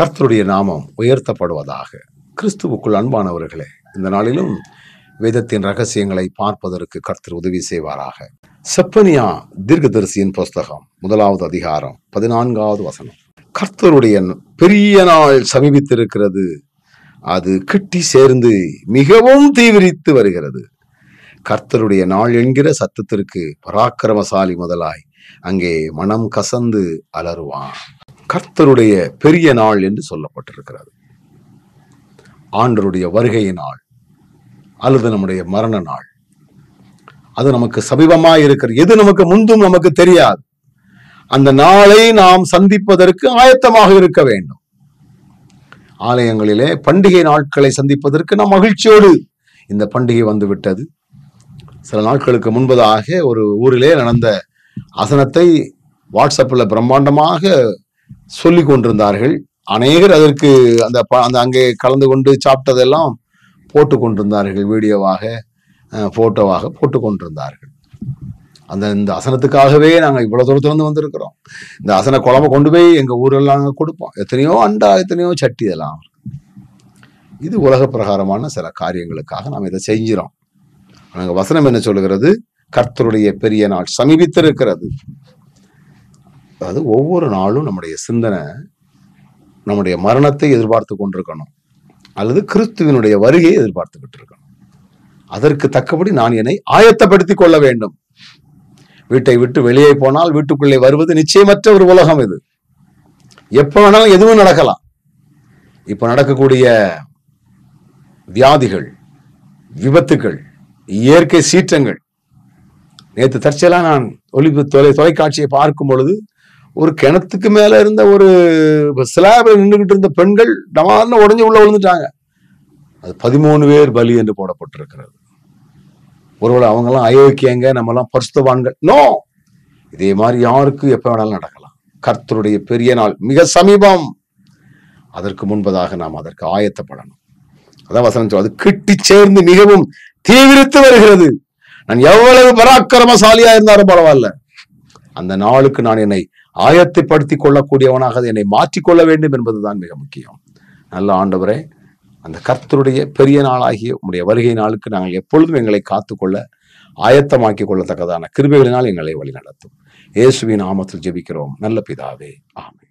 கர்த்தருடைய நாமம் உயர்த்தப்படுவதாக கிறிஸ்துவுக்குள் அன்பானவர்களே இந்த நாளிலும் வேதத்தின் ரகசியங்களை பார்ப்பதற்கு கர்த்தர் உதவி செய்வாராக செப்பனியா தீர்க்கதரிசியின் புஸ்தகம் முதலாவது அதிகாரம் பதினான்காவது வசனம் கர்த்தருடைய பெரிய நாள் சமீபித்திருக்கிறது அது கிட்டி சேர்ந்து மிகவும் தீவிரித்து வருகிறது கர்த்தருடைய நாள் என்கிற சத்தத்திற்கு பராக்கிரமசாலி முதலாய் அங்கே மனம் கசந்து அலறுவான் கர்த்தருடைய பெரிய நாள் என்று சொல்லப்பட்டிருக்கிறது ஆண்டருடைய வருகை நாள் அல்லது நம்முடைய மரண நாள் அது நமக்கு சமீபமா இருக்கிற எது நமக்கு முந்தும் நமக்கு தெரியாது அந்த நாளை நாம் சந்திப்பதற்கு ஆயத்தமாக இருக்க வேண்டும் ஆலயங்களிலே பண்டிகை நாட்களை சந்திப்பதற்கு நாம் மகிழ்ச்சியோடு இந்த பண்டிகை வந்து விட்டது சில நாட்களுக்கு முன்பதாக ஒரு ஊரிலே நடந்த அசனத்தை வாட்ஸ்அப்பில் பிரம்மாண்டமாக சொல்லி கொண்டிருந்தார்கள் அநேகர் அதற்கு அந்த ப- அந்த அங்கே கலந்து கொண்டு சாப்பிட்டதெல்லாம் போட்டு கொண்டிருந்தார்கள் வீடியோவாக அஹ், போட்டோவாக போட்டு கொண்டிருந்தார்கள் அந்த இந்த அசனத்துக்காகவே நாங்கள் இவ்வளவு தூரத்துலேருந்து வந்திருக்கிறோம் இந்த அசன குழம்பு கொண்டு போய் எங்க ஊரெல்லாம் நாங்க கொடுப்போம் எத்தனையோ அண்டா எத்தனையோ சட்டி இதெல்லாம் இது உலக பிரகாரமான சில காரியங்களுக்காக நாம் இதை செஞ்சிரோம் நாங்கள் வசனம் என்ன சொல்லுகிறது கர்த்தருடைய பெரிய நாள் சமீபித்திருக்கிறது அதாவது ஒவ்வொரு நாளும் நம்முடைய சிந்தனை நம்முடைய மரணத்தை எதிர்பார்த்து கொண்டிருக்கணும் அல்லது கிறிஸ்துவினுடைய வருகையை எதிர்பார்த்துக்கிட்டு இருக்கணும் அதற்கு தக்கபடி நான் என்னை ஆயத்தப்படுத்திக் கொள்ள வேண்டும் வீட்டை விட்டு வெளியே போனால் வீட்டுக்குள்ளே வருவது நிச்சயமற்ற ஒரு உலகம் இது எப்ப வேணாலும் எதுவும் நடக்கலாம் இப்ப நடக்கக்கூடிய வியாதிகள் விபத்துகள் இயற்கை சீற்றங்கள் நேற்று தற்செயலா நான் ஒளிபு தொலை தொலைக்காட்சியை பார்க்கும் பொழுது ஒரு கிணத்துக்கு மேல இருந்த ஒரு ஸ்லாப்ல நின்றுகிட்டு இருந்த பெண்கள் டமார்னு உடைஞ்சு உள்ள விழுந்துட்டாங்க அது பதிமூணு பேர் பலி என்று போடப்பட்டிருக்கிறது ஒருவேளை அவங்கெல்லாம் அயோக்கியங்க நம்மெல்லாம் பரிசுத்தவான்கள் நோ இதே மாதிரி யாருக்கு எப்ப வேணாலும் நடக்கலாம் கர்த்தருடைய பெரிய நாள் மிக சமீபம் அதற்கு முன்பதாக நாம் அதற்கு ஆயத்தப்படணும் அதான் வசனம் சொல்லுது. அது கிட்டி சேர்ந்து மிகவும் தீவிரித்து வருகிறது நான் எவ்வளவு பராக்கிரமசாலியா இருந்தாலும் பரவாயில்ல அந்த நாளுக்கு நான் என்னை ஆயத்தப்படுத்திக் கொள்ளக்கூடியவனாக என்னை மாற்றிக்கொள்ள வேண்டும் என்பதுதான் மிக முக்கியம் நல்ல ஆண்டவரே அந்த கர்த்தருடைய பெரிய நாளாகிய உம்முடைய வருகை நாளுக்கு நாங்கள் எப்பொழுதும் எங்களை காத்துக்கொள்ள ஆயத்தமாக்கிக் கொள்ளத்தக்கதான கிருபைகளினால் எங்களை வழி நடத்தும் இயேசுவின் நாமத்தில் ஜெபிக்கிறோம் நல்ல பிதாவே ஆமென்